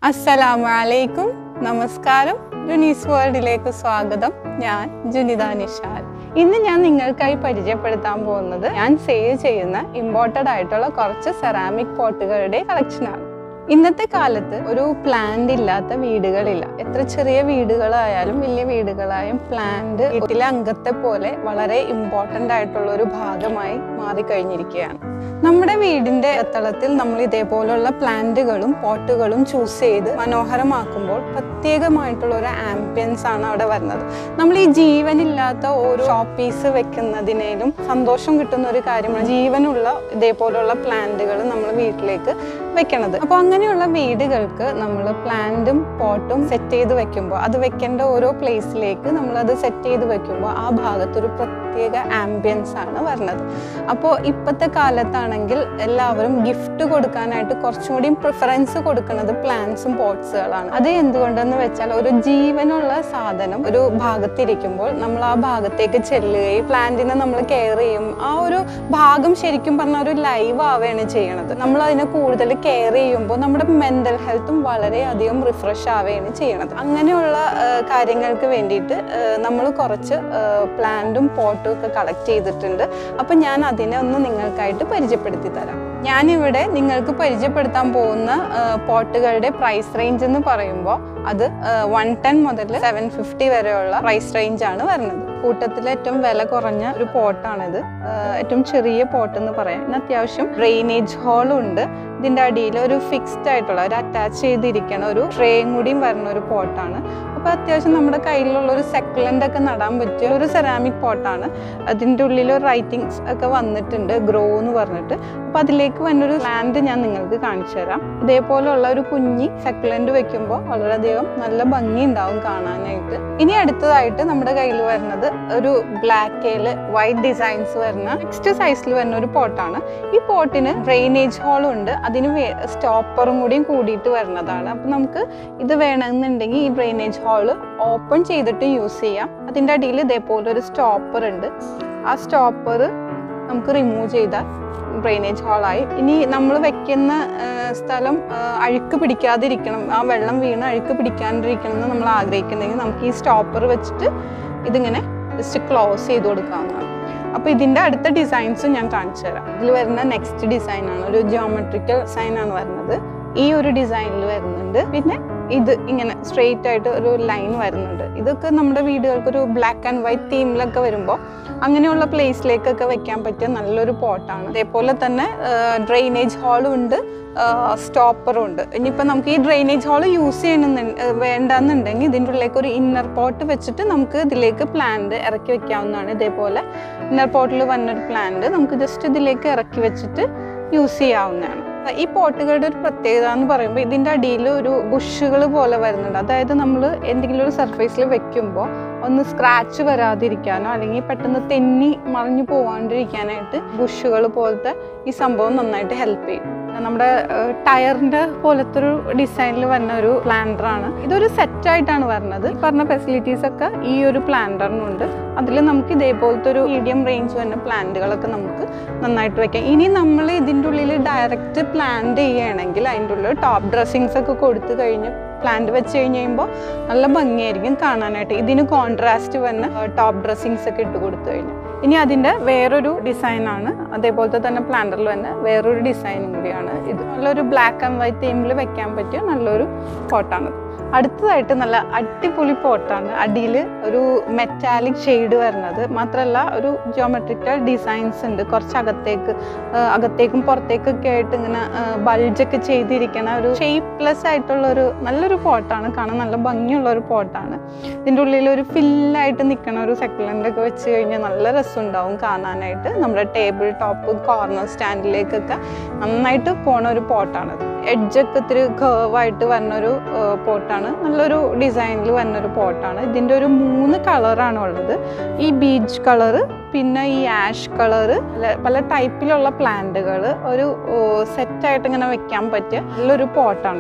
അസ്സലാമു അലൈക്കും നമസ്കാരം ജുനീസ് വേൾഡിലേക്ക് സ്വാഗതം ഞാൻ ജുനിത നിഷാൽ ഇന്ന് ഞാൻ നിങ്ങൾക്കായി പരിചയപ്പെടുത്താൻ പോകുന്നത് ഞാൻ സേവ് ചെയ്യുന്ന ഇമ്പോർട്ടഡ് ആയിട്ടുള്ള കുറച്ച് സെറാമിക് പോട്ടുകളുടെ കളക്ഷനാണ് ഇന്നത്തെ കാലത്ത് ഒരു പ്ലാന്റ് ഇല്ലാത്ത വീടുകളില്ല എത്ര ചെറിയ വീടുകളായാലും വലിയ വീടുകളായും പ്ലാന്റ് വീട്ടിലെ അംഗത്തെ പോലെ വളരെ ഇമ്പോർട്ടൻ്റ് ആയിട്ടുള്ള ഒരു ഭാഗമായി മാറിക്കഴിഞ്ഞിരിക്കുകയാണ് നമ്മുടെ വീടിന്റെ അത്തളത്തിൽ നമ്മൾ ഇതേപോലുള്ള പ്ലാന്റുകളും പോട്ടുകളും ചൂസ് ചെയ്ത് മനോഹരമാക്കുമ്പോൾ പ്രത്യേകമായിട്ടുള്ള ഒരു ആംബിയൻസ് ആണ് അവിടെ വരുന്നത് നമ്മൾ ഈ ജീവനില്ലാത്ത ഓരോ ഷോപ്പ് പീസ് വെക്കുന്നതിനേലും സന്തോഷം കിട്ടുന്ന ഒരു കാര്യമാണ് ജീവനുള്ള ഇതേപോലുള്ള പ്ലാന്റുകൾ നമ്മൾ വീട്ടിലേക്ക് വെക്കണത് അപ്പോൾ അങ്ങനെയുള്ള വീടുകൾക്ക് നമ്മൾ പ്ലാന്റും പോട്ടും സെറ്റ് ചെയ്ത് വെക്കുമ്പോൾ അത് വെക്കേണ്ട ഓരോ പ്ലേസിലേക്ക് നമ്മൾ അത് സെറ്റ് ചെയ്ത് വെക്കുമ്പോൾ ആ ഭാഗത്തൊരു പ്രത്യേക ആംബിയൻസ് ആണ് വരുന്നത് അപ്പോൾ ഇപ്പോഴത്തെ കാലത്താണെങ്കിൽ എല്ലാവരും ഗിഫ്റ്റ് കൊടുക്കാനായിട്ട് കുറച്ചും കൂടി പ്രിഫറൻസ് കൊടുക്കുന്നത് പ്ലാന്റ്സും പോട്ട്സുകളാണ് അത് എന്തുകൊണ്ടെന്ന് വെച്ചാൽ ഒരു ജീവനുള്ള സാധനം ഒരു ഭാഗത്തിരിക്കുമ്പോൾ നമ്മൾ ആ ഭാഗത്തേക്ക് ചെല്ലുകയും പ്ലാന്റിനെ നമ്മൾ കെയർ ചെയ്യും ആ ഒരു ഭാഗം ശരിക്കും പറഞ്ഞാൽ ഒരു ലൈവ് ആവുകയാണ് ചെയ്യണത് നമ്മൾ അതിനെ കൂടുതൽ കെയർ ചെയ്യുമ്പോൾ നമ്മുടെ മെന്റൽ ഹെൽത്തും വളരെയധികം റിഫ്രഷ് ആവുകയാണ് ചെയ്യണത് അങ്ങനെയുള്ള ആ, കാര്യങ്ങൾക്ക് വേണ്ടിയിട്ട് നമ്മൾ കുറച്ച് പ്ലാന്റും പോട്ടും ഒക്കെ കളക്ട് ചെയ്തിട്ടുണ്ട് അപ്പം ഞാൻ അതിനെ ഒന്ന് നിങ്ങൾക്കായിട്ട് പരിചയപ്പെടുത്തി തരാം ഞാനിവിടെ നിങ്ങൾക്ക് പരിചയപ്പെടുത്താൻ പോകുന്ന ആ, പോട്ടുകളുടെ പ്രൈസ് റേഞ്ച് എന്ന് പറയുമ്പോൾ അത് വൺ ടെൻ മുതൽ സെവൻ ഫിഫ്റ്റി വരെയുള്ള പ്രൈസ് റേഞ്ച് ആണ് വരുന്നത് കൂട്ടത്തിൽ ഏറ്റവും വില കുറഞ്ഞ ഒരു പോട്ടാണിത് ആ, ഏറ്റവും ചെറിയ പോട്ട് എന്ന് പറയാം ഇതിന് അത്യാവശ്യം ഡ്രെയിനേജ് ഹോളും ഉണ്ട് ഇതിൻ്റെ അടിയിൽ ഒരു ഫിക്സ്ഡ് ആയിട്ടുള്ള ഒരു അറ്റാച്ച് ചെയ്തിരിക്കണ ഒരു ട്രേയും കൂടിയും വരുന്ന ഒരു പോട്ടാണ് അപ്പോൾ അത്യാവശ്യം നമ്മുടെ കയ്യിലുള്ള ഒരു സെക്കലൻ്റ് ഒക്കെ നടാൻ പറ്റിയ ഒരു സെറാമിക് പോട്ടാണ് അതിൻ്റെ ഉള്ളിൽ റൈറ്റിങ്സ് ഒക്കെ വന്നിട്ടുണ്ട് ഗ്രോ എന്ന് പറഞ്ഞിട്ട് അപ്പോൾ അതിലേക്ക് വന്നൊരു ലാൻഡ് ഞാൻ നിങ്ങൾക്ക് കാണിച്ചു തരാം ഇതേപോലുള്ള ഒരു കുഞ്ഞി സെക്കലൻ്റ് വെക്കുമ്പോൾ വളരെയധികം നല്ല ഭംഗി ഉണ്ടാവും കാണാനായിട്ട് ഇനി അടുത്തതായിട്ട് നമ്മുടെ കയ്യിൽ വരുന്നത് ഒരു ബ്ലാക്കേൽ വൈറ്റ് ഡിസൈൻസ് വരുന്ന നെക്സ്റ്റ് സൈസിൽ വരുന്ന ഒരു പോട്ടാണ് ഈ പോട്ടിന് ഡ്രെയിനേജ് ഹോളും ഉണ്ട് അതിന് സ്റ്റോപ്പറും കൂടിയും കൂടിയിട്ട് വരുന്നതാണ് അപ്പം നമുക്ക് ഇത് വേണമെന്നുണ്ടെങ്കിൽ ഈ ഡ്രെയിനേജ് ഹോള് ഓപ്പൺ ചെയ്തിട്ട് യൂസ് ചെയ്യാം അതിൻ്റെ അടിയിൽ ഇതേപോലെ ഒരു സ്റ്റോപ്പർ ഉണ്ട് ആ സ്റ്റോപ്പർ നമുക്ക് റിമൂവ് ചെയ്താൽ ഡ്രെയിനേജ് ഹോളായി ഇനി നമ്മൾ വെക്കുന്ന ആ, സ്ഥലം ആ, അഴുക്ക് പിടിക്കാതിരിക്കണം ആ വെള്ളം വീണ് അഴുക്ക് പിടിക്കാണ്ടിരിക്കണം എന്ന് നമ്മൾ ആഗ്രഹിക്കുന്നെങ്കിൽ നമുക്ക് ഈ സ്റ്റോപ്പർ വെച്ചിട്ട് ഇതിങ്ങനെ ജസ്റ്റ് ക്ലോസ് ചെയ്ത് കൊടുക്കാവുന്നതാണ് അപ്പോൾ ഇതിൻ്റെ അടുത്ത ഡിസൈൻസും ഞാൻ കാണിച്ചു തരാം ഇതിൽ വരുന്ന നെക്സ്റ്റ് ഡിസൈനാണ് ഒരു ജിയോമെട്രിക്കൽ ഡിസൈനാണ് വരുന്നത് ഈ ഒരു ഡിസൈനിൽ വരുന്നുണ്ട് പിന്നെ ഇത് ഇങ്ങനെ സ്ട്രെയിറ്റ് ആയിട്ട് ഒരു ലൈൻ വരുന്നുണ്ട് ഇതൊക്കെ നമ്മുടെ വീടുകൾക്ക് ഒരു ബ്ലാക്ക് ആൻഡ് വൈറ്റ് തീമിലൊക്കെ വരുമ്പോൾ അങ്ങനെയുള്ള പ്ലേസിലേക്കൊക്കെ വെക്കാൻ പറ്റിയ നല്ലൊരു പോട്ടാണ് അതേപോലെ തന്നെ ഡ്രെയിനേജ് ഹോളും ഉണ്ട് സ്റ്റോപ്പറും ഉണ്ട് ഇനിയിപ്പോൾ നമുക്ക് ഈ ഡ്രെയിനേജ് ഹോൾ യൂസ് ചെയ്യണമെന്ന് വേണ്ടെന്നുണ്ടെങ്കിൽ ഇതിൻ്റെ ഉള്ളിലേക്ക് ഒരു ഇന്നർ പോട്ട് വെച്ചിട്ട് നമുക്ക് ഇതിലേക്ക് പ്ലാന്റ് ഇറക്കി വെക്കാവുന്നതാണ് ഇതേപോലെ ഇന്നർ പോട്ടിൽ വന്നൊരു പ്ലാന്റ് നമുക്ക് ജസ്റ്റ് ഇതിലേക്ക് ഇറക്കി വെച്ചിട്ട് യൂസ് ചെയ്യാവുന്നതാണ് ഈ പോട്ടുകളുടെ ഒരു പ്രത്യേകത എന്ന് പറയുമ്പോൾ ഇതിൻ്റെ അടിയിൽ ഒരു ബുഷുകൾ പോലെ വരുന്നുണ്ട് അതായത് നമ്മൾ എന്തെങ്കിലും ഒരു സർഫേസിൽ വെക്കുമ്പോൾ ഒന്ന് സ്ക്രാച്ച് വരാതിരിക്കാനോ അല്ലെങ്കിൽ പെട്ടെന്ന് തെന്നി മറിഞ്ഞു പോവാണ്ടിരിക്കാനായിട്ട് ബുഷുകൾ പോലത്തെ ഈ സംഭവം നന്നായിട്ട് ഹെൽപ്പ് ചെയ്യും നമ്മുടെ ടയറിന്റെ പോലത്തെ ഒരു ഡിസൈനിൽ വരുന്ന ഒരു പ്ലാന്ററാണ് ഇതൊരു സെറ്റ് ആയിട്ടാണ് വരുന്നത് ഈ പറഞ്ഞ ഫെസിലിറ്റീസ് ഒക്കെ ഈ ഒരു പ്ലാന്ററിനുണ്ട് അതിൽ നമുക്ക് ഇതേപോലത്തെ ഒരു മീഡിയം റേഞ്ച് വരുന്ന പ്ലാന്റുകളൊക്കെ നമുക്ക് നന്നായിട്ട് വെക്കാം ഇനി നമ്മൾ ഇതിൻ്റെ ഉള്ളിൽ ഡയറക്റ്റ് പ്ലാന്റ് ചെയ്യുകയാണെങ്കിൽ അതിൻ്റെ ഉള്ളിൽ ടോപ്പ് ഡ്രസ്സിങ്സ് ഒക്കെ കൊടുത്തു കഴിഞ്ഞ് പ്ലാന്റ് വെച്ച് കഴിഞ്ഞ് കഴിയുമ്പോൾ നല്ല ഭംഗിയായിരിക്കും കാണാനായിട്ട് ഇതിന് കോൺട്രാസ്റ്റ് വന്ന ടോപ്പ് ഡ്രസ്സിങ്സ് ഒക്കെ ഇട്ട് കൊടുത്തു കഴിഞ്ഞു ഇനി അതിൻ്റെ വേറൊരു ഡിസൈനാണ് അതേപോലത്തെ തന്നെ പ്ലാന്ററിൽ തന്നെ വേറൊരു ഡിസൈനും കൂടിയാണ് ഇത് നല്ലൊരു ബ്ലാക്ക് ആൻഡ് വൈറ്റ് തീമിൽ വെക്കാൻ പറ്റിയ നല്ലൊരു പോട്ടാണ് അടുത്തതായിട്ട് നല്ല അടിപൊളി പോട്ടാണ് അടിയിൽ ഒരു മെറ്റാലിക് ഷെയ്ഡ് വരുന്നത് മാത്രമല്ല ഒരു ജിയോമെട്രിക്കൽ ഡിസൈൻസ് ഉണ്ട് കുറച്ച് അകത്തേക്ക് ആ, അകത്തേക്കും പുറത്തേക്കൊക്കെ ആയിട്ട് ഇങ്ങനെ ബൾജൊക്കെ ചെയ്തിരിക്കണ ഒരു ഷേപ്പ്ലെസ് ആയിട്ടുള്ള ഒരു നല്ലൊരു പോട്ടാണ് കാണാൻ നല്ല ഭംഗിയുള്ള ഒരു പോട്ടാണ് ഇതിൻ്റെ ഉള്ളിൽ ഒരു ഫില്ലായിട്ട് നിൽക്കണ ഒരു സെക്കൻഡ് ഒക്കെ വെച്ച് കഴിഞ്ഞാൽ നല്ല രസമുണ്ടാവും കാണാനായിട്ട് നമ്മുടെ ടേബിൾ ടോപ്പ് കോർണർ സ്റ്റാൻഡിലേക്കൊക്കെ നന്നായിട്ട് പോണ ഒരു പോട്ടാണത് എഡ്ജൊക്കെ ഇത്തിരി കേവായിട്ട് വരുന്നൊരു പോട്ടാണ് നല്ലൊരു ഡിസൈനിൽ വരുന്നൊരു പോട്ടാണ് ഇതിൻ്റെ ഒരു മൂന്ന് കളറാണ് ഉള്ളത് ഈ ബീച്ച് കളറ് പിന്നെ ഈ ആഷ് കളറ് പല ടൈപ്പിലുള്ള പ്ലാന്റുകൾ ഒരു സെറ്റായിട്ട് ഇങ്ങനെ വെക്കാൻ പറ്റിയ നല്ലൊരു പോട്ടാണിത്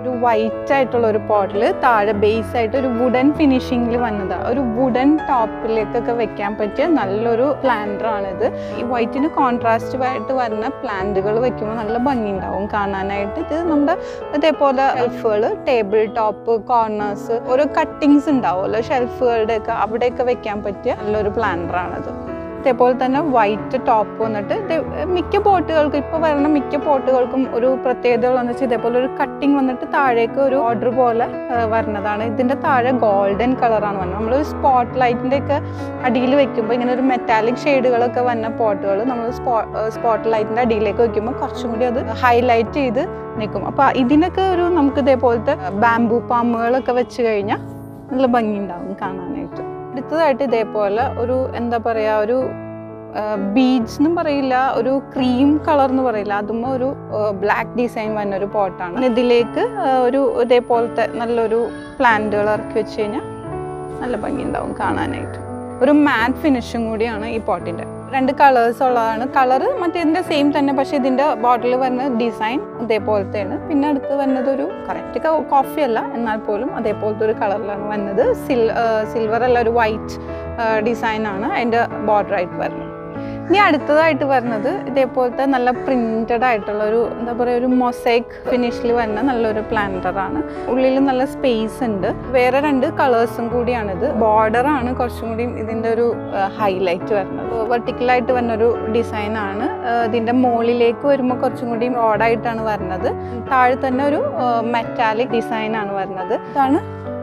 ഒരു വൈറ്റ് ആയിട്ടുള്ള ഒരു പോട്ടിൽ താഴെ ബേസ് ആയിട്ട് ഒരു വുഡൻ ഫിനിഷിങ്ങിൽ വന്നതാണ് ഒരു വുഡൻ ടോപ്പിലേക്കൊക്കെ വെക്കാൻ പറ്റിയ നല്ലൊരു പ്ലാന്റർ ആണിത് ഈ വൈറ്റിന് കോൺട്രാസ്റ്റ് ആയിട്ട് വരുന്ന പ്ലാന്റുകൾ വെക്കുമ്പോൾ നല്ല ഭംഗി ഉണ്ടാവും കാണാനായിട്ട് ഇത് നമ്മുടെ ഇതേപോലെ ഷെൽഫുകൾ ടേബിൾ ടോപ്പ് കോർണേഴ്സ് ഓരോ കട്ടിങ്സ് ഉണ്ടാവുമല്ലോ ഷെൽഫുകളുടെ ഒക്കെ അവിടെയൊക്കെ വെക്കാൻ പറ്റിയ നല്ലൊരു പ്ലാന്റർ ആണിത് ഇതേപോലെ തന്നെ വൈറ്റ് ടോപ്പ് വന്നിട്ട് ഇത് മിക്ക പോട്ടുകൾക്കും ഇപ്പോൾ വരുന്ന മിക്ക പോട്ടുകൾക്കും ഒരു പ്രത്യേകതകളെന്ന് വെച്ചാൽ ഇതേപോലെ ഒരു കട്ടിങ് വന്നിട്ട് താഴേക്ക് ഒരു ഓർഡർ പോലെ ആ, വരുന്നതാണ് ഇതിൻ്റെ താഴെ ഗോൾഡൻ കളറാണ് വരുന്നത് നമ്മൾ സ്പോട്ട് ലൈറ്റിൻ്റെ ഒക്കെ അടിയിൽ വെക്കുമ്പോൾ ഇങ്ങനെ ഒരു മെറ്റാലിക് ഷെയ്ഡുകളൊക്കെ വന്ന പോട്ടുകൾ നമ്മൾ സ്പോ സ്പോട്ട് ലൈറ്റിൻ്റെ അടിയിലേക്ക് വെക്കുമ്പോൾ കുറച്ചും കൂടി അത് ഹൈലൈറ്റ് ചെയ്ത് നിൽക്കും അപ്പോൾ ഇതിനൊക്കെ ഒരു നമുക്ക് ഇതേപോലത്തെ ബാംബു പാമ്പുകളൊക്കെ വെച്ച് കഴിഞ്ഞാൽ നല്ല ഭംഗി ഉണ്ടാവും കാണാനായിട്ട് അടുത്തതായിട്ട് ഇതേപോലെ ഒരു എന്താ പറയുക ഒരു ബീഡ്സ് എന്നും പറയില്ല ഒരു ക്രീം കളർ എന്ന് പറയില്ല അതും ഒരു ബ്ലാക്ക് ഡിസൈൻ വരുന്ന ഒരു പോട്ടാണ് ഇതിലേക്ക് ആ, ഒരു ഇതേപോലത്തെ നല്ലൊരു പ്ലാന്റുകൾ ഇറക്കി വെച്ച് കഴിഞ്ഞാൽ നല്ല ഭംഗി ഉണ്ടാവും കാണാനായിട്ട് ഒരു മാറ്റ് ഫിനിഷും കൂടിയാണ് ഈ പോട്ടിൻ്റെ രണ്ട് കളേഴ്സ് ഉള്ളതാണ് കളറ് മറ്റേതിൻ്റെ സെയിം തന്നെ പക്ഷേ ഇതിൻ്റെ ബോട്ടിൽ വരുന്ന ഡിസൈൻ അതേപോലത്തെയാണ് പിന്നെ അടുത്ത് വരുന്നത് ഒരു കറക്റ്റ് കോഫി അല്ല എന്നാൽ പോലും അതേപോലത്തെ ഒരു കളറിലാണ് വന്നത് സിൽ സിൽവർ അല്ല ഒരു വൈറ്റ് ഡിസൈനാണ് അതിൻ്റെ ബോർഡറായിട്ട് വരുന്നത് ഇനി അടുത്തതായിട്ട് വരുന്നത് ഇതേപോലത്തെ നല്ല പ്രിന്റഡ് ആയിട്ടുള്ള ഒരു എന്താ പറയുക ഒരു മൊസൈക്ക് ഫിനിഷിൽ വരുന്ന നല്ലൊരു പ്ലാന്ററാണ് ഉള്ളിൽ നല്ല സ്പേസ് ഉണ്ട് വേറെ രണ്ട് കളേഴ്സും കൂടിയാണിത് ബോർഡറാണ് കുറച്ചും കൂടി ഇതിൻ്റെ ഒരു ഹൈലൈറ്റ് വരുന്നത് വെർട്ടിക്കലായിട്ട് വരുന്ന ഒരു ഡിസൈനാണ് ഇതിൻ്റെ മുകളിലേക്ക് വരുമ്പോൾ കുറച്ചും കൂടി റോഡായിട്ടാണ് വരുന്നത് താഴെ തന്നെ ഒരു മെറ്റാലിക് ഡിസൈനാണ് വരുന്നത് ഇതാണ്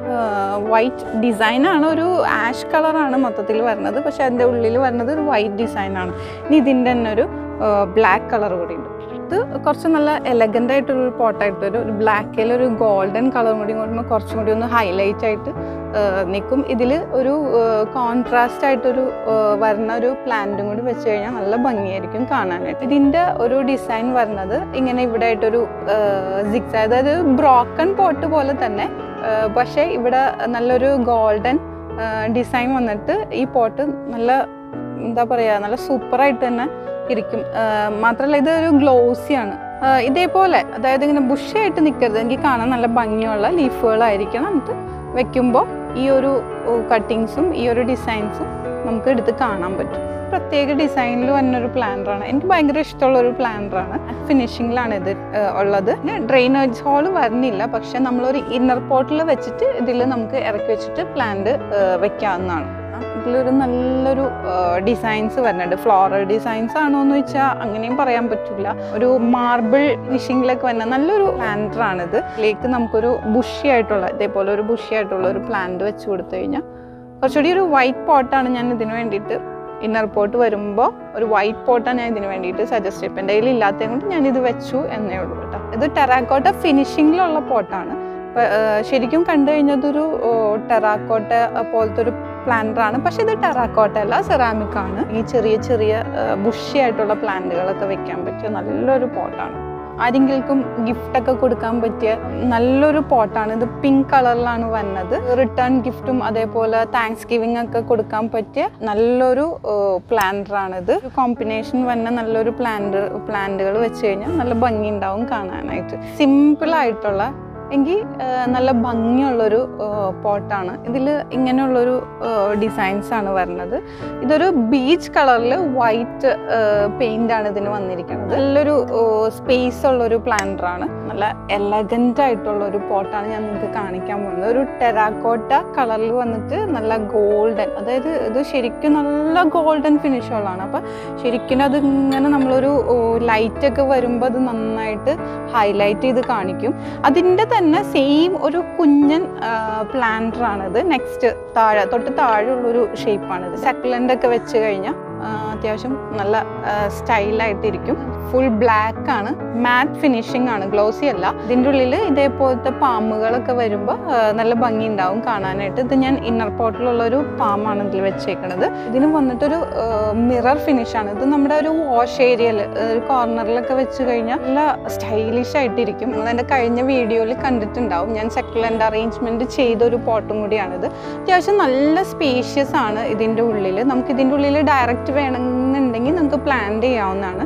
വൈറ്റ് ഡിസൈനാണ് ഒരു ആഷ് കളറാണ് മൊത്തത്തിൽ വരുന്നത് പക്ഷെ അതിൻ്റെ ഉള്ളിൽ വരുന്നത് ഒരു വൈറ്റ് ഡിസൈനാണ് ഇനി ഇതിൻ്റെ തന്നെ ഒരു ബ്ലാക്ക് കളർ കൂടി ഉണ്ട് ഇത് കുറച്ച് നല്ല എലഗൻ്റ് ആയിട്ടൊരു പോട്ടായിട്ട് വരും ഒരു ബ്ലാക്കിൽ ഒരു ഗോൾഡൻ കളർ കൂടി കൊടുക്കുമ്പോൾ കുറച്ചും കൂടി ഒന്ന് ഹൈലൈറ്റ് ആയിട്ട് നിൽക്കും ഇതിൽ ഒരു കോൺട്രാസ്റ്റ് ആയിട്ടൊരു ആ, വരുന്ന ഒരു പ്ലാന്റും കൂടി വെച്ച് കഴിഞ്ഞാൽ നല്ല ഭംഗിയായിരിക്കും കാണാനായിട്ട് ഇതിൻ്റെ ഒരു ഡിസൈൻ വരുന്നത് ഇങ്ങനെ ഇവിടെ ആയിട്ടൊരു സിക്സ് അതായത് ബ്രോക്കൺ പോട്ട് പോലെ തന്നെ ആ, പക്ഷേ ഇവിടെ നല്ലൊരു ഗോൾഡൻ ഡിസൈൻ വന്നിട്ട് ഈ പോട്ട് നല്ല എന്താ പറയുക നല്ല സൂപ്പറായിട്ട് തന്നെ ഇരിക്കും ആ, മാത്രമല്ല ഇത് ഒരു ഗ്ലോസിയാണ് ഇതേപോലെ അതായത് ഇങ്ങനെ ബുഷായിട്ട് നിൽക്കരുത് എനിക്ക് കാണാൻ നല്ല ഭംഗിയുള്ള ലീഫുകളായിരിക്കണം എന്നിട്ട് വെക്കുമ്പോൾ ഈ ഒരു കട്ടിങ്സും ഈ ഒരു ഡിസൈൻസും നമുക്ക് എടുത്ത് കാണാൻ പറ്റും പ്രത്യേക ഡിസൈനിൽ വന്നൊരു പ്ലാന്ററാണ് എനിക്ക് ഭയങ്കര ഇഷ്ടമുള്ള ഒരു പ്ലാന്ററാണ് ഫിനിഷിങ്ങിലാണ് ഇത് ആ, ഉള്ളത് പിന്നെ ഡ്രെയിനേജ് ഹോൾ വരുന്നില്ല പക്ഷെ നമ്മളൊരു ഇന്നർ പോട്ടിൽ വെച്ചിട്ട് ഇതിൽ നമുക്ക് ഇറക്കി വെച്ചിട്ട് പ്ലാന്റ് വെക്കാവുന്നതാണ് ഇതിലൊരു നല്ലൊരു ഡിസൈൻസ് വരുന്നുണ്ട് ഫ്ലോറൽ ഡിസൈൻസ് ആണോ എന്ന് വെച്ചാൽ അങ്ങനെയും പറയാൻ പറ്റില്ല ഒരു മാർബിൾ ഫിനിഷിങ്ങിലൊക്കെ വരുന്ന നല്ലൊരു പ്ലാന്ററാണിത് ഇതിലേക്ക് നമുക്കൊരു ബുഷി ആയിട്ടുള്ള ഇതേപോലെ ഒരു ബുഷി ആയിട്ടുള്ള ഒരു പ്ലാന്റ് വെച്ച് കൊടുത്തു കഴിഞ്ഞാൽ കുറച്ചുകൂടി ഒരു വൈറ്റ് പോട്ടാണ് ഞാൻ ഇതിന് വേണ്ടിയിട്ട് ഇന്നർ പോട്ട് വരുമ്പോൾ ഒരു വൈറ്റ് പോട്ടാണ് ഞാൻ ഇതിന് വേണ്ടിയിട്ട് സജസ്റ്റ് ചെയ്യും എൻ്റെ കയ്യിൽ ഇല്ലാത്തത് കൊണ്ട് ഞാൻ ഇത് വെച്ചു എന്നേ ഉള്ളൂ കേട്ടോ ഇത് ടെറാക്കോട്ട ഫിനിഷിങ്ങിലുള്ള പോട്ടാണ് ഇപ്പം, ആ, ശരിക്കും കണ്ടു കഴിഞ്ഞതൊരു ടെറാക്കോട്ട പോലത്തെ ഒരു പ്ലാന്ററാണ് പക്ഷെ ഇത് ടെറാക്കോട്ട അല്ല സെറാമിക് ആണ് ഈ ചെറിയ ചെറിയ ബുഷി ആയിട്ടുള്ള പ്ലാന്റുകളൊക്കെ വെക്കാൻ പറ്റിയ നല്ലൊരു പോട്ടാണ് ആരെങ്കിലും ഗിഫ്റ്റ് ഒക്കെ കൊടുക്കാൻ പറ്റിയ നല്ലൊരു പോട്ടാണ് ഇത് പിങ്ക് കളറിലാണ് വന്നത് റിട്ടേൺ ഗിഫ്റ്റും അതേപോലെ താങ്ക്സ് ഗിവിംഗ് ഒക്കെ കൊടുക്കാൻ പറ്റിയ നല്ലൊരു പ്ലാന്ററാണ് ഇത് കോമ്പിനേഷൻ വന്ന നല്ലൊരു പ്ലാന്റ് പ്ലാന്റുകൾ വെച്ച് കഴിഞ്ഞാൽ നല്ല ഭംഗി ഉണ്ടാവും കാണാനായിട്ട് സിമ്പിൾ ആയിട്ടുള്ള എങ്കിൽ നല്ല ഭംഗിയുള്ളൊരു പോട്ടാണ് ഇതിൽ ഇങ്ങനെയുള്ളൊരു ഡിസൈൻസ് ആണ് വരുന്നത് ഇതൊരു ബീച്ച് കളറിൽ വൈറ്റ് പെയിന്റ് ആണ് ഇതിന് വന്നിരിക്കുന്നത് നല്ലൊരു സ്പേസ് ഉള്ളൊരു പ്ലാന്ററാണ് നല്ല എലഗൻ്റ് ആയിട്ടുള്ള ഒരു പോട്ടാണ് ഞാൻ നിങ്ങൾക്ക് കാണിക്കാൻ പോകുന്നത് ഒരു ടെറാക്കോട്ട കളറിൽ വന്നിട്ട് നല്ല ഗോൾഡൻ അതായത് ഇത് ശരിക്കും നല്ല ഗോൾഡൻ ഫിനിഷുള്ളതാണ് അപ്പം ശരിക്കും അത് ഇങ്ങനെ നമ്മളൊരു ലൈറ്റ് ഒക്കെ വരുമ്പോൾ അത് നന്നായിട്ട് ഹൈലൈറ്റ് ചെയ്ത് കാണിക്കും അതിൻ്റെ തന്നെ സെയിം ഒരു കുഞ്ഞൻ പ്ലാന്റർ ആണിത് നെക്സ്റ്റ് താഴെ തൊട്ട് താഴെയുള്ളൊരു ഷേപ്പാണിത് സെക്കലൻ്റ് ഒക്കെ വെച്ച് കഴിഞ്ഞാൽ അത്യാവശ്യം നല്ല സ്റ്റൈലായിട്ടിരിക്കും ഫുൾ ബ്ലാക്ക് ആണ് മാറ്റ് ഫിനിഷിംഗ് ആണ് ഗ്ലോസി അല്ല ഇതിൻ്റെ ഉള്ളിൽ ഇതേപോലത്തെ പാമ്പുകളൊക്കെ വരുമ്പോൾ നല്ല ഭംഗി ഉണ്ടാവും കാണാനായിട്ട് ഇത് ഞാൻ ഇന്നർ പോട്ടിലുള്ള ഒരു പാമ്പാണ് ഇതിൽ വെച്ചേക്കുന്നത് ഇതിന് വന്നിട്ടൊരു മിറർ ഫിനിഷ് ആണ് ഇത് നമ്മുടെ ഒരു വാഷ് ഏരിയയിൽ ഒരു കോർണറിലൊക്കെ വെച്ച് കഴിഞ്ഞാൽ നല്ല സ്റ്റൈലിഷ് ആയിട്ടിരിക്കും നിങ്ങൾ എൻ്റെ കഴിഞ്ഞ വീഡിയോയിൽ കണ്ടിട്ടുണ്ടാവും ഞാൻ സെക്കലൻഡ് അറേഞ്ച്മെൻറ്റ് ചെയ്ത ഒരു പോട്ടും കൂടിയാണിത് അത്യാവശ്യം നല്ല സ്പേഷ്യസ് ആണ് ഇതിൻ്റെ ഉള്ളിൽ നമുക്ക് ഇതിൻ്റെ ഉള്ളിൽ ഡയറക്റ്റ് വേണമെന്നുണ്ടെങ്കിൽ നമുക്ക് പ്ലാൻ ചെയ്യാവുന്നതാണ് ഇത്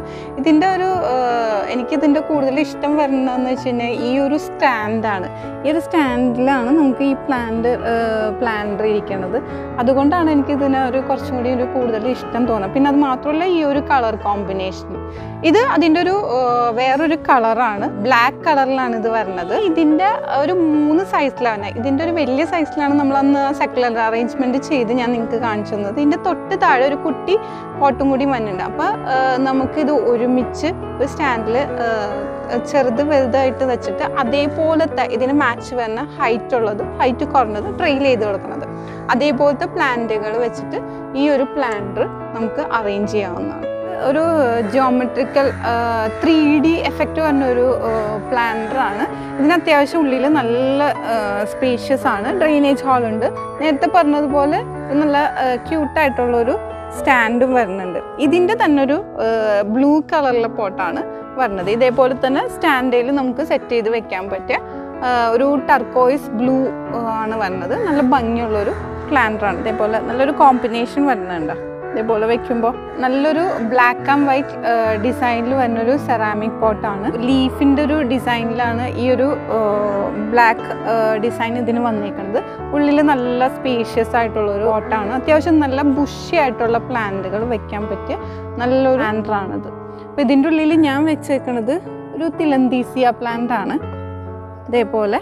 ഇതിൻ്റെ ഒരു ആഹ്, എനിക്കിതിൻ്റെ കൂടുതൽ ഇഷ്ടം വരുന്നതെന്ന് വെച്ച് കഴിഞ്ഞാൽ ഈ ഒരു സ്റ്റാൻഡാണ് ഈ ഒരു സ്റ്റാൻഡിലാണ് നമുക്ക് ഈ പ്ലാന്റ് പ്ലാന്റർ ഇരിക്കുന്നത് അതുകൊണ്ടാണ് എനിക്ക് ഇതിന് ഒരു കുറച്ചും കൂടി ഒരു കൂടുതൽ ഇഷ്ടം തോന്നുന്നത് പിന്നെ അത് മാത്രമല്ല ഈ ഒരു കളർ കോമ്പിനേഷൻ ഇത് അതിൻ്റെ ഒരു ആഹ്, വേറൊരു കളറാണ് ബ്ലാക്ക് കളറിലാണ് ഇത് വരുന്നത് ഇതിൻ്റെ ഒരു മൂന്ന് സൈസിലാണ് ഇതിൻ്റെ ഒരു വലിയ സൈസിലാണ് നമ്മൾ അന്ന് സെക്കുലർ അറേഞ്ച്മെൻറ്റ് ചെയ്ത് ഞാൻ നിങ്ങൾക്ക് കാണിച്ചു തന്നത് ഇതിൻ്റെ തൊട്ട് താഴെ ഒരു കുട്ടി പോട്ടും കൂടി വന്നിട്ടുണ്ട് അപ്പോൾ നമുക്കിത് ഒരുമിച്ച് ഒരു സ്റ്റാൻഡിൽ ചെറുത് വലുതായിട്ട് വെച്ചിട്ട് അതേപോലത്തെ ഇതിന് മാച്ച് വരുന്ന ഹൈറ്റ് ഉള്ളത് ഹൈറ്റ് കുറഞ്ഞത് ട്രെയിൽ ചെയ്ത് കൊടുക്കുന്നത് അതേപോലത്തെ പ്ലാന്റുകൾ വെച്ചിട്ട് ഈ ഒരു പ്ലാന്റർ നമുക്ക് അറേഞ്ച് ചെയ്യാവുന്നതാണ് ഒരു ജിയോമെട്രിക്കൽ ത്രീ ഡി എഫക്റ്റ് വരുന്ന ഒരു പ്ലാന്റർ ആണ് ഇതിന് അത്യാവശ്യം ഉള്ളിൽ നല്ല സ്പേഷ്യസ് ആണ് ഡ്രെയിനേജ് ഹാൾ ഉണ്ട് നേരത്തെ പറഞ്ഞതുപോലെ ഇത് നല്ല ക്യൂട്ടായിട്ടുള്ളൊരു സ്റ്റാൻഡും വരുന്നുണ്ട് ഇതിൻ്റെ തന്നെ ഒരു ബ്ലൂ കളറിലെ പോട്ടാണ് വരുന്നത് ഇതേപോലെ തന്നെ സ്റ്റാൻഡേൽ നമുക്ക് സെറ്റ് ചെയ്ത് വെക്കാൻ പറ്റിയ ആ, ഒരു ടർക്കോയിസ് ബ്ലൂ ആണ് വരുന്നത് നല്ല ഭംഗിയുള്ളൊരു പ്ലാന്ററാണ് ഇതേപോലെ നല്ലൊരു കോമ്പിനേഷൻ വരുന്നുണ്ട് ഇതേപോലെ വെക്കുമ്പോൾ നല്ലൊരു ബ്ലാക്ക് ആൻഡ് വൈറ്റ് ഡിസൈനിൽ വരുന്നൊരു സെറാമിക് പോട്ടാണ് ലീഫിൻ്റെ ഒരു ഡിസൈനിലാണ് ഈ ഒരു ബ്ലാക്ക് ഡിസൈൻ ഇതിന് വന്നേക്കുന്നത് ഉള്ളിൽ നല്ല സ്പേഷ്യസ് ആയിട്ടുള്ളൊരു പോട്ടാണ് അത്യാവശ്യം നല്ല ബുഷി ആയിട്ടുള്ള പ്ലാന്റുകൾ വെക്കാൻ പറ്റിയ നല്ലൊരു പ്ലാന്ററാണിത് അപ്പോൾ ഇതിൻ്റെ ഉള്ളിൽ ഞാൻ വെച്ചേക്കുന്നത് ഒരു തിലന്തീസിയ പ്ലാന്റ് ആണ് ഇതേപോലെ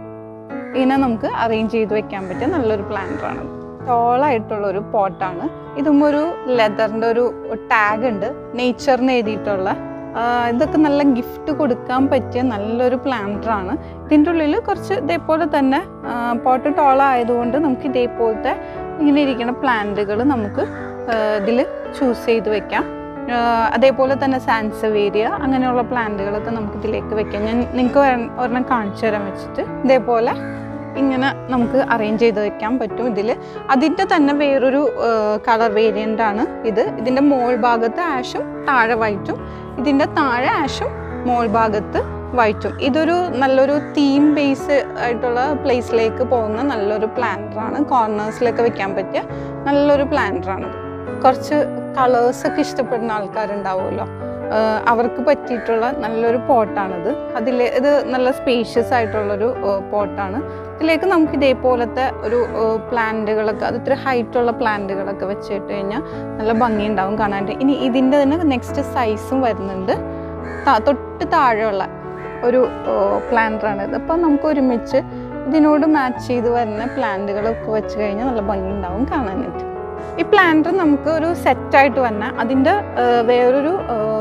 ഇതിനെ നമുക്ക് അറേഞ്ച് ചെയ്ത് വെക്കാൻ പറ്റിയ നല്ലൊരു പ്ലാന്ററാണ് ടോളായിട്ടുള്ള ഒരു പോട്ടാണ് ഇതും ഒരു ലെതറിൻ്റെ ഒരു ടാഗ് ഉണ്ട് നേച്ചറിന് എഴുതിയിട്ടുള്ള ആ, ഇതൊക്കെ നല്ല ഗിഫ്റ്റ് കൊടുക്കാൻ പറ്റിയ നല്ലൊരു പ്ലാന്ററാണ് ഇതിൻ്റെ ഉള്ളിൽ കുറച്ച് ഇതേപോലെ തന്നെ പോട്ട് ടോളായതുകൊണ്ട് നമുക്ക് ഇതേപോലത്തെ ഇങ്ങനെ ഇരിക്കുന്ന പ്ലാന്റുകൾ നമുക്ക് ഇതിൽ ചൂസ് ചെയ്ത് വെക്കാം ആ, അതേപോലെ തന്നെ സാൻസവേരിയ അങ്ങനെയുള്ള പ്ലാന്റുകളൊക്കെ നമുക്ക് ഇതിലേക്ക് വെക്കാം ഞാൻ നിങ്ങൾക്ക് ഒരെണ്ണം കാണിച്ചു തരാൻ വെച്ചിട്ട് ഇതേപോലെ ഇങ്ങനെ നമുക്ക് അറേഞ്ച് ചെയ്ത് വെക്കാൻ പറ്റും ഇതിൽ അതിൻ്റെ തന്നെ വേറൊരു കളർ വേരിയൻ്റ് ആണ് ഇത് ഇതിൻ്റെ മോൾ ഭാഗത്ത് ആഷും താഴെ വൈറ്റും ഇതിൻ്റെ താഴെ ആഷും മോൾ ഭാഗത്ത് വൈറ്റും ഇതൊരു നല്ലൊരു തീം ബേസ് ആയിട്ടുള്ള പ്ലേസിലേക്ക് പോകുന്ന നല്ലൊരു പ്ലാന്ററാണ് കോർണേഴ്സിലൊക്കെ വെക്കാൻ പറ്റിയ നല്ലൊരു പ്ലാന്ററാണിത് കുറച്ച് കളേഴ്സൊക്കെ ഇഷ്ടപ്പെടുന്ന ആൾക്കാരുണ്ടാവുമല്ലോ ആഹ് അവർക്ക് പറ്റിയിട്ടുള്ള നല്ലൊരു പോട്ടാണിത് അതിൽ ഇത് നല്ല സ്പേഷ്യസ് ആയിട്ടുള്ളൊരു പോട്ടാണ് ഇതിലേക്ക് നമുക്ക് ഇതേപോലത്തെ ഒരു പ്ലാന്റുകളൊക്കെ അത് ഇത്ര ഹൈറ്റുള്ള പ്ലാന്റുകളൊക്കെ വെച്ചിട്ട് കഴിഞ്ഞാൽ നല്ല ഭംഗിയുണ്ടാവും കാണാനായിട്ട് ഇനി ഇതിൻ്റെ തന്നെ നെക്സ്റ്റ് സൈസും വരുന്നുണ്ട് ത- തൊട്ട് താഴെയുള്ള ഒരു പ്ലാന്ററാണ് ഇത് അപ്പോൾ നമുക്ക് ഒരുമിച്ച് ഇതിനോട് മാച്ച് ചെയ്ത് വരുന്ന പ്ലാന്റുകളൊക്കെ വെച്ച് കഴിഞ്ഞാൽ നല്ല ഭംഗിയുണ്ടാവും കാണാനായിട്ട് ഈ പ്ലാന്റർ നമുക്ക് ഒരു സെറ്റായിട്ട് വന്ന അതിൻ്റെ വേറൊരു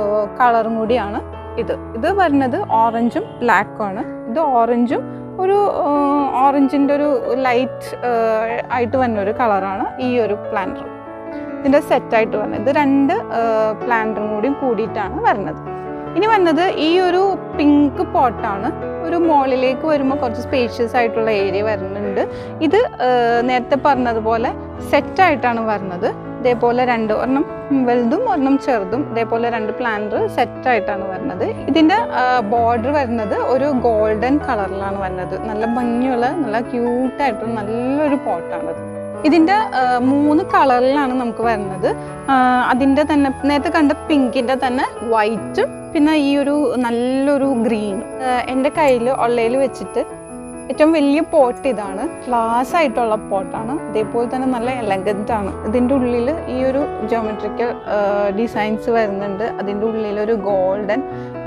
കളറും കൂടിയാണ് ഇത് ഇത് വരുന്നത് ഓറഞ്ചും ബ്ലാക്കും ആണ് ഇത് ഓറഞ്ചും ഒരു ഓറഞ്ചിൻ്റെ ഒരു ലൈറ്റ് ആയിട്ട് വരുന്ന ഒരു കളറാണ് ഈ ഒരു പ്ലാന്റർ ഇതിൻ്റെ സെറ്റായിട്ട് വരുന്നത് ഇത് രണ്ട് പ്ലാന്ററും കൂടി കൂടിയിട്ടാണ് വരുന്നത് ഇനി വന്നത് ഈ ഒരു പിങ്ക് പോട്ടാണ് ഒരു മോളിലേക്ക് വരുമ്പോൾ കുറച്ച് സ്പേഷ്യസ് ആയിട്ടുള്ള ഏരിയ വരുന്നുണ്ട് ഇത് ആ, നേരത്തെ പറഞ്ഞതുപോലെ സെറ്റായിട്ടാണ് വരുന്നത് ഇതേപോലെ രണ്ട് ഒരെണ്ണം വലുതും ഒരെണ്ണം ചെറുതും ഇതേപോലെ രണ്ട് പ്ലാന്റർ സെറ്റായിട്ടാണ് വരുന്നത് ഇതിൻ്റെ ബോർഡർ വരുന്നത് ഒരു ഗോൾഡൻ കളറിലാണ് വരുന്നത് നല്ല ഭംഗിയുള്ള നല്ല ക്യൂട്ടായിട്ടുള്ള നല്ലൊരു പോട്ടാണത് ഇതിൻ്റെ ആ, മൂന്ന് കളറിലാണ് നമുക്ക് വരുന്നത് ആ, അതിൻ്റെ തന്നെ നേരത്തെ കണ്ട പിങ്കിൻ്റെ തന്നെ വൈറ്റും പിന്നെ ഈ ഒരു നല്ലൊരു ഗ്രീനും എൻ്റെ കയ്യിൽ ഉള്ളയിൽ വെച്ചിട്ട് ഏറ്റവും വലിയ പോട്ട് ഇതാണ് ക്ലാസ് ആയിട്ടുള്ള പോട്ടാണ് അതേപോലെ തന്നെ നല്ല എലഗൻ്റ് ആണ് ഇതിൻ്റെ ഉള്ളിൽ ഈ ഒരു ജോമെട്രിക്കൽ ഡിസൈൻസ് വരുന്നുണ്ട് അതിൻ്റെ ഉള്ളിൽ ഒരു ഗോൾഡൻ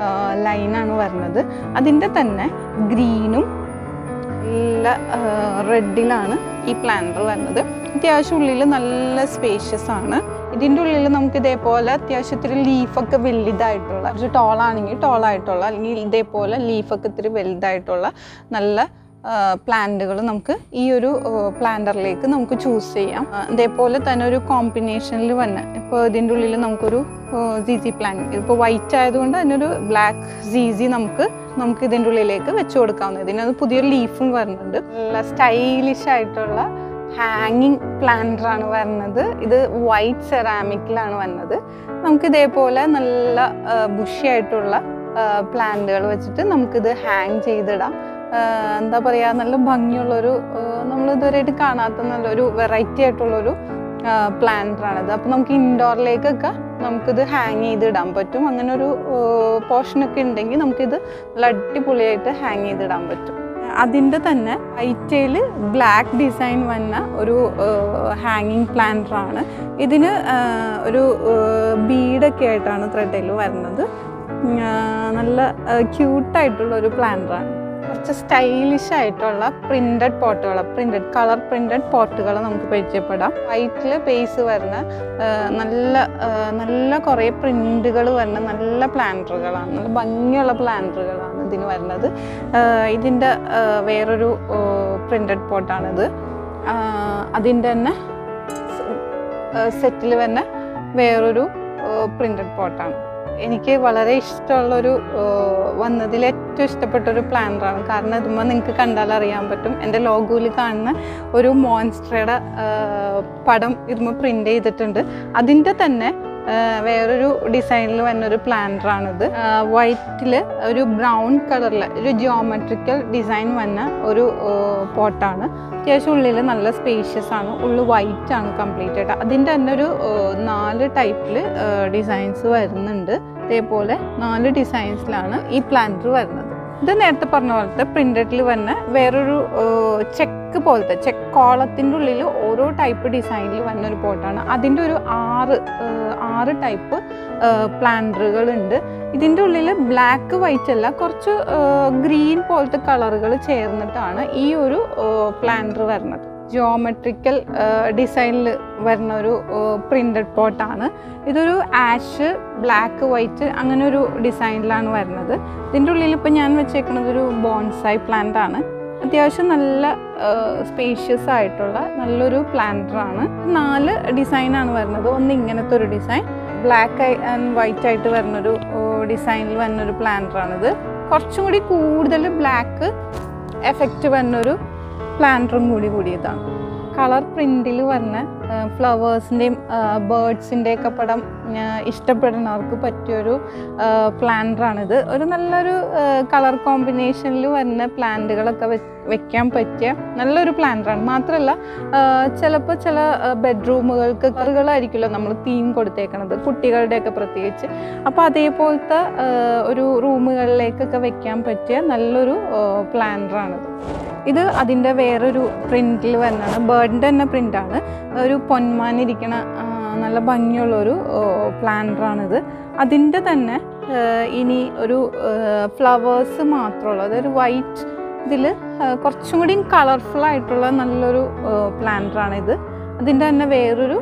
ലൈനാണ് വരുന്നത് അതിൻ്റെ തന്നെ ഗ്രീനും നല്ല റെഡിലാണ് ഈ പ്ലാന്റർ വരുന്നത് അത്യാവശ്യം ഉള്ളിൽ നല്ല സ്പേഷ്യസ് ആണ് ഇതിൻ്റെ ഉള്ളിൽ നമുക്ക് ഇതേപോലെ അത്യാവശ്യം ഇത്തിരി ലീഫൊക്കെ വലുതായിട്ടുള്ള കുറച്ച് ടോളാണെങ്കിൽ ടോളായിട്ടുള്ള അല്ലെങ്കിൽ ഇതേപോലെ ലീഫൊക്കെ ഇത്തിരി വലുതായിട്ടുള്ള നല്ല പ്ലാന്റുകൾ നമുക്ക് ഈ ഒരു പ്ലാന്ററിലേക്ക് നമുക്ക് ചൂസ് ചെയ്യാം ആ, ഇതേപോലെ തന്നെ ഒരു കോമ്പിനേഷനിൽ വന്ന ഇപ്പോൾ ഇതിൻ്റെ ഉള്ളിൽ നമുക്കൊരു സീസി പ്ലാൻ ഇപ്പോൾ വൈറ്റ് ആയതുകൊണ്ട് അതിനൊരു ബ്ലാക്ക് സീസി നമുക്ക് നമുക്ക് ഇതിൻ്റെ ഉള്ളിലേക്ക് വെച്ച് കൊടുക്കാവുന്നത് ഇതിനകത്ത് പുതിയൊരു ലീഫും വരുന്നുണ്ട് നല്ല സ്റ്റൈലിഷ് ആയിട്ടുള്ള ഹാങ്ങിങ് പ്ലാന്റർ ആണ് വരുന്നത് ഇത് വൈറ്റ് സെറാമിക്കിലാണ് വരുന്നത് നമുക്ക് ഇതേപോലെ നല്ല ബുഷി ആയിട്ടുള്ള പ്ലാന്റുകൾ വെച്ചിട്ട് നമുക്കിത് ഹാങ് ചെയ്തിടാം ആഹ് എന്താ പറയുക നല്ല ഭംഗിയുള്ളൊരു നമ്മൾ ഇതുവരെയായിട്ട് കാണാത്ത നല്ലൊരു വെറൈറ്റി ആയിട്ടുള്ളൊരു പ്ലാന്റർ ആണിത് അപ്പോൾ നമുക്ക് ഇൻഡോറിലേക്കൊക്കെ നമുക്കിത് ഹാങ് ചെയ്ത് ഇടാൻ പറ്റും അങ്ങനെ ഒരു പോർഷനൊക്കെ ഉണ്ടെങ്കിൽ നമുക്കിത് നല്ല അടിപൊളിയായിട്ട് ഹാങ് ചെയ്തിടാൻ പറ്റും അതിൻ്റെ തന്നെ വൈറ്റയിൽ ബ്ലാക്ക് ഡിസൈൻ വന്ന ഒരു ഹാങ്ങിങ് പ്ലാന്ററാണ് ഇതിന് ആ, ഒരു ബീഡൊക്കെ ആയിട്ടാണ് ത്രെഡിൽ വരുന്നത് ഉം, ആ, നല്ല ക്യൂട്ടായിട്ടുള്ള ഒരു പ്ലാന്ററാണ് കുറച്ച് സ്റ്റൈലിഷ് ആയിട്ടുള്ള പ്രിന്റഡ് പോട്ടുകൾ പ്രിന്റഡ് കളർ പ്രിന്റഡ് പോട്ടുകൾ നമുക്ക് പരിചയപ്പെടാം വൈറ്റിൽ ബേസ് വരുന്ന ആ, നല്ല ആ, നല്ല കുറേ പ്രിന്റുകൾ വരുന്ന നല്ല പ്ലാന്ററുകളാണ് നല്ല ഭംഗിയുള്ള പ്ലാന്ററുകളാണ് ഇതിന് വരുന്നത് ഇതിൻ്റെ വേറൊരു പ്രിന്റഡ് പോട്ടാണിത് അതിൻ്റെ തന്നെ സെറ്റിൽ തന്നെ വേറൊരു പ്രിന്റഡ് പോട്ടാണ് എനിക്ക് വളരെ ഇഷ്ടമുള്ളൊരു വന്നതിൽ ഏറ്റവും ഇഷ്ടപ്പെട്ട ഒരു പ്ലാന്ററാണ് കാരണം ഇതുമ്പോൾ നിങ്ങൾക്ക് കണ്ടാൽ അറിയാൻ പറ്റും എൻ്റെ ലോഗോയിൽ കാണുന്ന ഒരു മോൺസ്റ്ററുടെ പടം ഇതുമ്പോൾ പ്രിൻ്റ് ചെയ്തിട്ടുണ്ട് അതിൻ്റെ തന്നെ ആ, വേറൊരു ഡിസൈനിൽ വന്ന ഒരു പ്ലാന്ററാണിത് വൈറ്റിൽ ഒരു ബ്രൗൺ കളറിൽ ഒരു ജിയോമെട്രിക്കൽ ഡിസൈൻ വന്ന ഒരു പോട്ടാണ് അത്യാവശ്യം ഉള്ളിൽ നല്ല സ്പേഷ്യസ് ആണ് ഉള്ളു വൈറ്റ് ആണ് കംപ്ലീറ്റ് ആയിട്ട് അതിൻ്റെ തന്നെ ഒരു ആ, നാല് ടൈപ്പിൽ ഡിസൈൻസ് വരുന്നുണ്ട് ഇതേപോലെ നാല് ഡിസൈൻസിലാണ് ഈ പ്ലാന്റർ വരുന്നത് ഇത് നേരത്തെ പറഞ്ഞ പോലത്തെ പ്രിന്റഡിൽ വന്ന വേറൊരു ചെക്ക് പോലത്തെ ചെക്ക് കോളത്തിൻ്റെ ഉള്ളിൽ ഓരോ ടൈപ്പ് ഡിസൈനിൽ വന്ന ഒരു പോട്ടാണ് അതിൻ്റെ ഒരു ആറ് ആ, ആറ് ടൈപ്പ് പ്ലാന്ററുകൾ ഉണ്ട് ഇതിൻ്റെ ഉള്ളിൽ ബ്ലാക്ക് വൈറ്റ് അല്ല കുറച്ച് ഗ്രീൻ പോലത്തെ കളറുകൾ ചേർന്നിട്ടാണ് ഈ ഒരു പ്ലാന്റർ വരുന്നത് ജിയോമെട്രിക്കൽ ഡിസൈനിൽ വരുന്ന ഒരു പ്രിന്റഡ് പോട്ടാണ് ഇതൊരു ആഷ് ബ്ലാക്ക് വൈറ്റ് അങ്ങനെ ഒരു ഡിസൈനിലാണ് വരുന്നത് ഇതിൻ്റെ ഉള്ളിൽ ഇപ്പം ഞാൻ വെച്ചേക്കുന്നത് ഒരു ബോൺസായി പ്ലാന്റ് ആണ് അത്യാവശ്യം നല്ല സ്പേഷ്യസ് ആയിട്ടുള്ള നല്ലൊരു പ്ലാന്ററാണ് നാല് ഡിസൈനാണ് വരുന്നത് ഒന്ന് ഇങ്ങനത്തെ ഒരു ഡിസൈൻ ബ്ലാക്ക് ആൻഡ് വൈറ്റ് ആയിട്ട് വരുന്നൊരു ഡിസൈനിൽ വരുന്നൊരു പ്ലാന്ററാണിത് കുറച്ചും കൂടി കൂടുതൽ ബ്ലാക്ക് എഫക്റ്റ് വരുന്നൊരു പ്ലാന്ററും കൂടി കൂടിയതാണ് കളർ പ്രിന്റിൽ വരുന്ന ഫ്ലവേഴ്സിൻ്റെയും ബേർഡ്സിൻ്റെയൊക്കെ പടം ആ, ഇഷ്ടപ്പെടുന്നവർക്ക് പറ്റിയൊരു പ്ലാന്ററാണിത് ഒരു നല്ലൊരു കളർ കോമ്പിനേഷനിൽ വരുന്ന പ്ലാന്റുകളൊക്കെ വെക്കാൻ പറ്റിയ നല്ലൊരു പ്ലാന്ററാണ് മാത്രമല്ല ചിലപ്പോൾ ചില ബെഡ്റൂമുകൾക്ക് കളറുകളായിരിക്കുമല്ലോ നമ്മൾ തീം കൊടുത്തേക്കണത് കുട്ടികളുടെയൊക്കെ പ്രത്യേകിച്ച് അപ്പോൾ അതേപോലത്തെ ആ, ഒരു റൂമുകളിലേക്കൊക്കെ വെക്കാൻ പറ്റിയ നല്ലൊരു പ്ലാന്ററാണിത് ഇത് അതിൻ്റെ വേറൊരു പ്രിൻറ്റിൽ വരുന്നതാണ് ബേർഡിൻ്റെ തന്നെ പ്രിൻ്റാണ് ഒരു പൊന്മാനിരിക്കണ ആ, നല്ല ഭംഗിയുള്ളൊരു പ്ലാന്ററാണിത് അതിൻ്റെ തന്നെ ആ, ഇനി ഒരു ഫ്ലവേഴ്സ് മാത്രമുള്ള അതൊരു വൈറ്റ് ഇതിൽ കുറച്ചും കൂടി കളർഫുൾ ആയിട്ടുള്ള നല്ലൊരു പ്ലാന്ററാണ് ഇത് അതിൻ്റെ തന്നെ വേറൊരു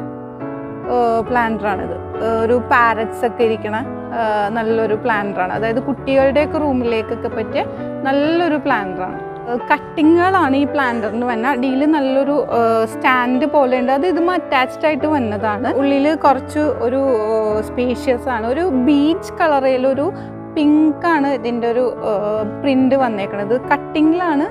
പ്ലാന്ററാണിത് ഒരു പാരറ്റ്സ് ഒക്കെ ഇരിക്കണ ആ, നല്ലൊരു പ്ലാന്ററാണ് അതായത് കുട്ടികളുടെയൊക്കെ റൂമിലേക്കൊക്കെ പറ്റിയ നല്ലൊരു പ്ലാന്ററാണ് കട്ടിങ്ങുകളാണ് ഈ പ്ലാന്ററിന് വന്ന അടിയിൽ നല്ലൊരു സ്റ്റാൻഡ് പോലെ ഉണ്ട് അത് ഇതും അറ്റാച്ച്ഡ് ആയിട്ട് വന്നതാണ് ഉള്ളിൽ കുറച്ച് ഒരു സ്പേഷ്യസ് ആണ് ഒരു ബീച്ച് കളറിൽ ഒരു പിങ്ക് ആണ് ഇതിൻ്റെ ഒരു പ്രിന്റ് വന്നേക്കണത് കട്ടിങ്ങിലാണ്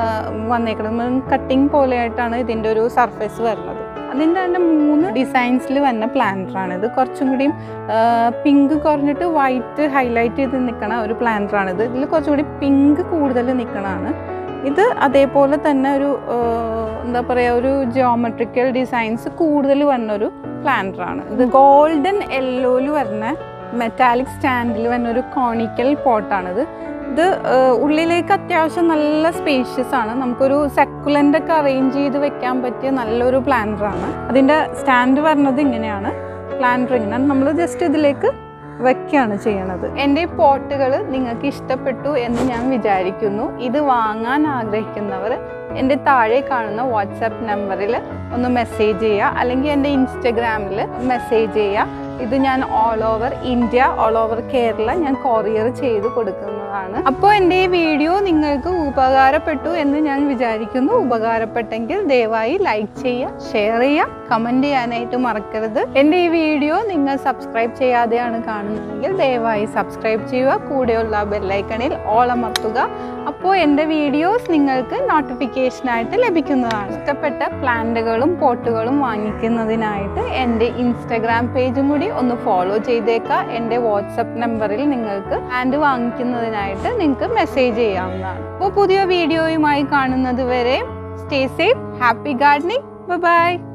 വന്നേക്കണത് കട്ടിങ് പോലെയായിട്ടാണ് ഇതിൻ്റെ ഒരു സർഫേസ് വരുന്നത് അതിൻ്റെ തന്നെ മൂന്ന് ഡിസൈൻസിൽ വന്ന പ്ലാന്ററാണ് ഇത് കുറച്ചും കൂടിയും പിങ്ക് കുറഞ്ഞിട്ട് വൈറ്റ് ഹൈലൈറ്റ് ചെയ്ത് നിൽക്കണ ഒരു പ്ലാന്ററാണ് ഇത് ഇതിൽ കുറച്ചും കൂടി പിങ്ക് കൂടുതൽ നിൽക്കണതാണ് ഇത് അതേപോലെ തന്നെ ഒരു ആ, എന്താ പറയുക ഒരു ജിയോമെട്രിക്കൽ ഡിസൈൻസ് കൂടുതൽ വന്ന ഒരു പ്ലാന്ററാണ് ഇത് ഗോൾഡൻ യെല്ലോയിൽ വരുന്ന മെറ്റാലിക് സ്റ്റാൻഡിൽ വരുന്ന ഒരു കോണിക്കൽ പോട്ടാണിത് ഇത് ആ, ഉള്ളിലേക്ക് അത്യാവശ്യം നല്ല സ്പേഷ്യസ് ആണ് നമുക്കൊരു സെക്കുലൻ്റ് ഒക്കെ അറേഞ്ച് ചെയ്ത് വെക്കാൻ പറ്റിയ നല്ലൊരു പ്ലാന്ററാണ് അതിൻ്റെ സ്റ്റാൻഡ് വരുന്നത് ഇങ്ങനെയാണ് പ്ലാന്റർ ഇങ്ങനെ നമ്മൾ ജസ്റ്റ് ഇതിലേക്ക് വെക്കുകയാണ് ചെയ്യണത് എൻ്റെ ഈ പോട്ടുകൾ നിങ്ങൾക്ക് ഇഷ്ടപ്പെട്ടു എന്ന് ഞാൻ വിചാരിക്കുന്നു ഇത് വാങ്ങാൻ ആഗ്രഹിക്കുന്നവർ എൻ്റെ താഴെ കാണുന്ന വാട്സാപ്പ് നമ്പറിൽ ഒന്ന് മെസ്സേജ് ചെയ്യുക അല്ലെങ്കിൽ എൻ്റെ ഇൻസ്റ്റഗ്രാമിൽ മെസ്സേജ് ചെയ്യുക ഇത് ഞാൻ all over India all over Kerala ഞാൻ കൊറിയർ ചെയ്ത് കൊടുക്കുന്നതാണ് അപ്പോൾ എൻ്റെ ഈ വീഡിയോ നിങ്ങൾക്ക് ഉപകാരപ്പെട്ടു എന്ന് ഞാൻ വിചാരിക്കുന്നു ഉപകാരപ്പെട്ടെങ്കിൽ ദയവായി ലൈക്ക് ചെയ്യുക ഷെയർ ചെയ്യുക കമൻറ്റ് ചെയ്യാനായിട്ട് മറക്കരുത് എൻ്റെ ഈ വീഡിയോ നിങ്ങൾ സബ്സ്ക്രൈബ് ചെയ്യാതെയാണ് കാണുന്നതെങ്കിൽ ദയവായി സബ്സ്ക്രൈബ് ചെയ്യുക കൂടെയുള്ള ബെല്ലൈക്കണിൽ ഓൾ അമർത്തുക അപ്പോൾ എൻ്റെ വീഡിയോസ് നിങ്ങൾക്ക് നോട്ടിഫിക്കേഷനായിട്ട് ലഭിക്കുന്നതാണ് ഇഷ്ടപ്പെട്ട പ്ലാന്റുകളും പോട്ടുകളും വാങ്ങിക്കുന്നതിനായിട്ട് എൻ്റെ ഇൻസ്റ്റഗ്രാം പേജും കൂടി ഒന്ന് ഫോളോ ചെയ്തേക്കുക എൻ്റെ വാട്സപ്പ് നമ്പറിൽ നിങ്ങൾക്ക് പ്ലാന്റ് വാങ്ങിക്കുന്നതിനായിട്ട് നിങ്ങൾക്ക് മെസ്സേജ് ചെയ്യാവുന്നതാണ് അപ്പോൾ പുതിയ വീഡിയോയുമായി കാണുന്നത് വരെ stay safe happy gardening by